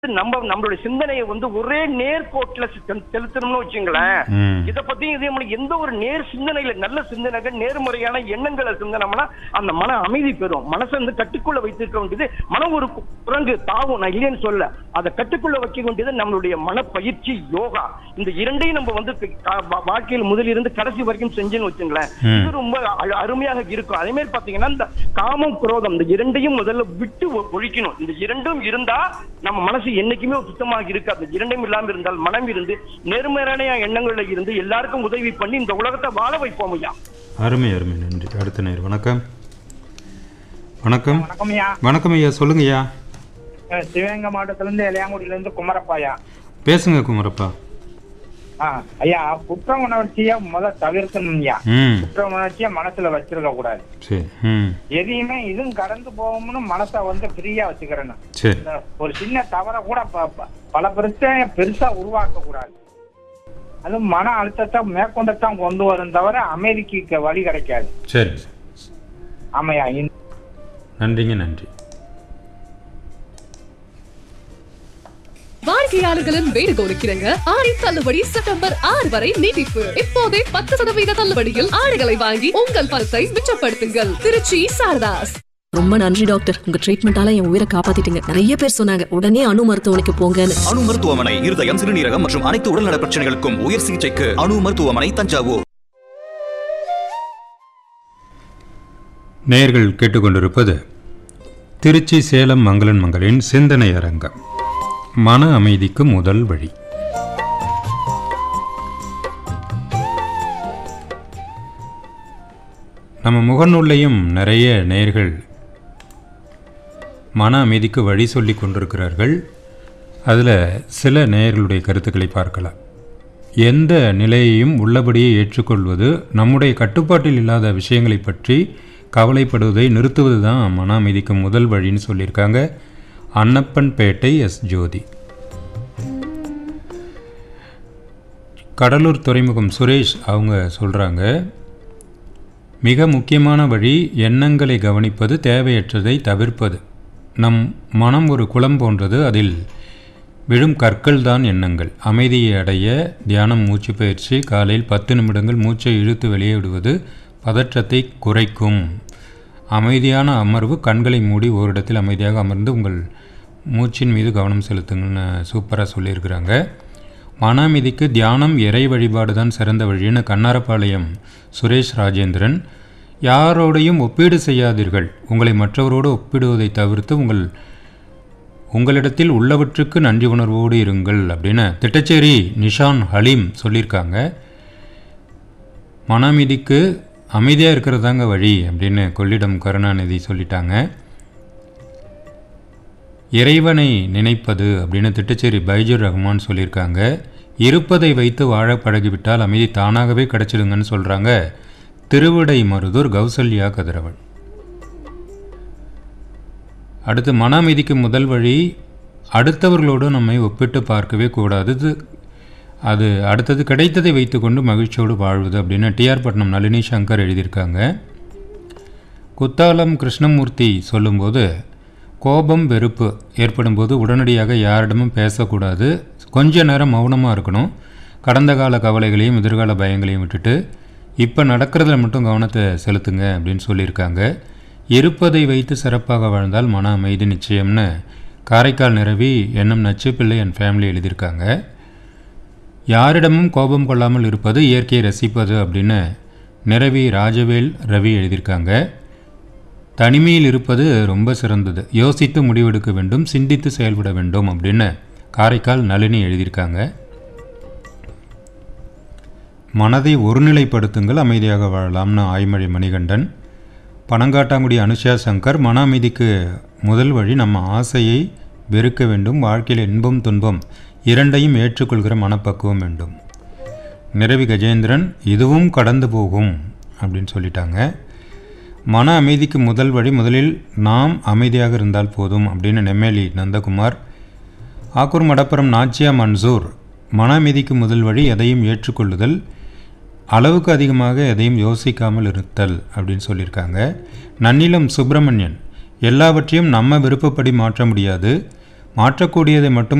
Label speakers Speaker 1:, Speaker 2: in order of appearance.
Speaker 1: நம்ம நம்மளுடைய சிந்தனையை வந்து ஒரே நேர்கோட்டுல செ- செலுத்தணும்னு வச்சுங்களேன்
Speaker 2: ம்.
Speaker 1: இத பத்தி இதே மாதிரி எந்த ஒரு நேர் சிந்தனையில நல்ல சிந்தனைகள் நேர்மறையான எண்ணங்களை சிந்தனம்னா அந்த மன அமைதி பெறும் மனசை வந்து கட்டுக்குள்ள வைத்திருக்க வேண்டியது மனம் ஒரு கு- குரங்கு தாவும் நான் இல்லைன்னு சொல்ல அதை கட்டுக்குள்ள வைக்க வேண்டியது நம்மளுடைய மனப்பயிற்சி யோகா இந்த இரண்டையும் நம்ம வந்து க- கா- வா- வாழ்க்கையில் முதலிருந்து கடைசி வரைக்கும் செஞ்சுன்னு வச்சுங்களேன்
Speaker 2: ம்.
Speaker 1: இது ரொம்ப அ- அருமையாக இருக்கும் அதே மாதிரி பாத்தீங்கன்னா இந்த காமம் குரோதம் இந்த இரண்டையும் முதல்ல விட்டு ஒ- ஒழிக்கணும் இந்த இரண்டும் இருந்தா நம்ம மனசு என்னைக்குமே சுத்தமாக இருக்காது இந்த இரண்டும் இல்லாம இருந்தால் மனம் இருந்து நேர்மறையான எண்ணங்கள்ல இருந்து எல்லாருக்கும் உதவி பண்ணி இந்த உலகத்தை வாழ வைப்போம் ஐயா
Speaker 2: அருமை அருமை நன்றி அடுத்த நேர் வணக்கம் வணக்கம்
Speaker 3: வணக்கம் ஐயா
Speaker 2: வணக்கம் ஐயா சொல்லுங்க ஐயா
Speaker 3: அஹ் சிவகங்கை மாவட்டத்துல இருந்து இளையாங்குடியில இருந்து குமரப்பாயா
Speaker 2: பேசுங்க குமரப்பா
Speaker 3: ஆ ஐயா குற்ற உணர்ச்சிய முத தவிர்க்கணும் ஐயா
Speaker 2: ம்
Speaker 3: குற்ற உணர்ச்சிய மனசுல வச்சிருக்க கூடாது
Speaker 2: சரி ம்
Speaker 3: எதையுமே இதுவும் கடந்து போகும்னு மனசை வந்து ஃப்ரீயா வச்சுக்கிறேன்
Speaker 2: சரி
Speaker 3: இந்த ஒரு சின்ன தவற கூட ப- ப- பல பிரச்சனைய பெருசா உருவாக்க கூடாது அது மன அழுத்தத்தை மேற்கொண்டத்தான் கொண்டு வரும் தவிர அமைதிக்கு வழி கிடைக்காது
Speaker 2: சரி
Speaker 3: ஆமையா இந்த
Speaker 2: நன்றிங்க நன்றி
Speaker 4: வாடிக்கையாளர்களின் வேண்டுகோளுக்கிறங்க ஆடி தள்ளுபடி செப்டம்பர் ஆறு வரை நீட்டிப்பு இப்போதே பத்து சதவீத தள்ளுபடியில் ஆடைகளை வாங்கி உங்கள் பணத்தை மிச்சப்படுத்துங்கள் திருச்சி சாரதாஸ்
Speaker 5: ரொம்ப நன்றி டாக்டர் உங்க ட்ரீட்மெண்டால என் உயிரை காப்பாத்திட்டீங்க நிறைய பேர் சொன்னாங்க உடனே அணு மருத்துவமனைக்கு போங்கன்னு
Speaker 6: அணு மருத்துவமனை இருதயம் சிறுநீரகம் மற்றும் அனைத்து உடல்நல பிரச்சனைகளுக்கும் உயர் சிகிச்சைக்கு அணு மருத்துவமனை தஞ்சாவூர்
Speaker 2: நேயர்கள் கேட்டுக்கொண்டிருப்பது திருச்சி சேலம் மங்களன் மங்களின் சிந்தனை அரங்கம் மன அமைதிக்கு முதல் வழி நம்ம முகநூல்லையும் நிறைய நேயர்கள் மன அமைதிக்கு வழி சொல்லி கொண்டிருக்கிறார்கள் அதில் சில நேயர்களுடைய கருத்துக்களை பார்க்கலாம் எந்த நிலையையும் உள்ளபடியே ஏற்றுக்கொள்வது நம்முடைய கட்டுப்பாட்டில் இல்லாத விஷயங்களை பற்றி கவலைப்படுவதை நிறுத்துவது தான் மன அமைதிக்கு முதல் வழின்னு சொல்லியிருக்காங்க அன்னப்பன் பேட்டை எஸ் ஜோதி கடலூர் துறைமுகம் சுரேஷ் அவங்க சொல்கிறாங்க மிக முக்கியமான வழி எண்ணங்களை கவனிப்பது தேவையற்றதை தவிர்ப்பது நம் மனம் ஒரு குளம் போன்றது அதில் விழும் கற்கள் தான் எண்ணங்கள் அமைதியை அடைய தியானம் மூச்சு பயிற்சி காலையில் பத்து நிமிடங்கள் மூச்சை இழுத்து வெளியே விடுவது பதற்றத்தை குறைக்கும் அமைதியான அமர்வு கண்களை மூடி ஓரிடத்தில் அமைதியாக அமர்ந்து உங்கள் மூச்சின் மீது கவனம் செலுத்துங்கன்னு சூப்பராக சொல்லியிருக்கிறாங்க மன அமைதிக்கு தியானம் இறை வழிபாடு தான் சிறந்த வழின்னு கண்ணாரப்பாளையம் சுரேஷ் ராஜேந்திரன் யாரோடையும் ஒப்பீடு செய்யாதீர்கள் உங்களை மற்றவரோடு ஒப்பிடுவதை தவிர்த்து உங்கள் உங்களிடத்தில் உள்ளவற்றுக்கு நன்றி உணர்வோடு இருங்கள் அப்படின்னு திட்டச்சேரி நிஷான் ஹலீம் சொல்லியிருக்காங்க மன அமைதிக்கு அமைதியாக இருக்கிறதாங்க வழி அப்படின்னு கொள்ளிடம் கருணாநிதி சொல்லிட்டாங்க இறைவனை நினைப்பது அப்படின்னு திட்டச்சேரி பைஜுர் ரஹ்மான் சொல்லியிருக்காங்க இருப்பதை வைத்து வாழ பழகிவிட்டால் அமைதி தானாகவே கிடைச்சிடுங்கன்னு சொல்கிறாங்க திருவிடை மருதூர் கௌசல்யா கதிரவன் அடுத்து மன அமைதிக்கு முதல் வழி அடுத்தவர்களோடு நம்மை ஒப்பிட்டு பார்க்கவே கூடாது இது அது அடுத்தது கிடைத்ததை வைத்துக்கொண்டு மகிழ்ச்சியோடு வாழ்வது அப்படின்னு டிஆர் பட்னம் நளினி சங்கர் எழுதியிருக்காங்க குத்தாலம் கிருஷ்ணமூர்த்தி சொல்லும்போது கோபம் வெறுப்பு ஏற்படும்போது உடனடியாக யாரிடமும் பேசக்கூடாது கொஞ்ச நேரம் மௌனமாக இருக்கணும் கடந்த கால கவலைகளையும் எதிர்கால பயங்களையும் விட்டுட்டு இப்போ நடக்கிறதுல மட்டும் கவனத்தை செலுத்துங்க அப்படின்னு சொல்லியிருக்காங்க இருப்பதை வைத்து சிறப்பாக வாழ்ந்தால் மன அமைதி நிச்சயம்னு காரைக்கால் நிறவி எண்ணம் நச்சுப்பிள்ளை என் ஃபேமிலி எழுதியிருக்காங்க யாரிடமும் கோபம் கொள்ளாமல் இருப்பது இயற்கையை ரசிப்பது அப்படின்னு நிறவி ராஜவேல் ரவி எழுதியிருக்காங்க தனிமையில் இருப்பது ரொம்ப சிறந்தது யோசித்து முடிவெடுக்க வேண்டும் சிந்தித்து செயல்பட வேண்டும் அப்படின்னு காரைக்கால் நளினி எழுதியிருக்காங்க மனதை ஒருநிலைப்படுத்துங்கள் அமைதியாக வாழலாம்னு ஆய்மழை மணிகண்டன் பனங்காட்டாங்குடி அனுஷா சங்கர் மன அமைதிக்கு முதல் வழி நம்ம ஆசையை வெறுக்க வேண்டும் வாழ்க்கையில் இன்பம் துன்பம் இரண்டையும் ஏற்றுக்கொள்கிற மனப்பக்குவம் வேண்டும் நிரவி கஜேந்திரன் இதுவும் கடந்து போகும் அப்படின்னு சொல்லிட்டாங்க மன அமைதிக்கு முதல் வழி முதலில் நாம் அமைதியாக இருந்தால் போதும் அப்படின்னு நெம்மேலி நந்தகுமார் ஆக்கூர் மடப்புறம் நாச்சியா மன்சூர் மன அமைதிக்கு முதல் வழி எதையும் ஏற்றுக்கொள்ளுதல் அளவுக்கு அதிகமாக எதையும் யோசிக்காமல் இருத்தல் அப்படின்னு சொல்லியிருக்காங்க நன்னிலம் சுப்பிரமணியன் எல்லாவற்றையும் நம்ம விருப்பப்படி மாற்ற முடியாது மாற்றக்கூடியதை மட்டும்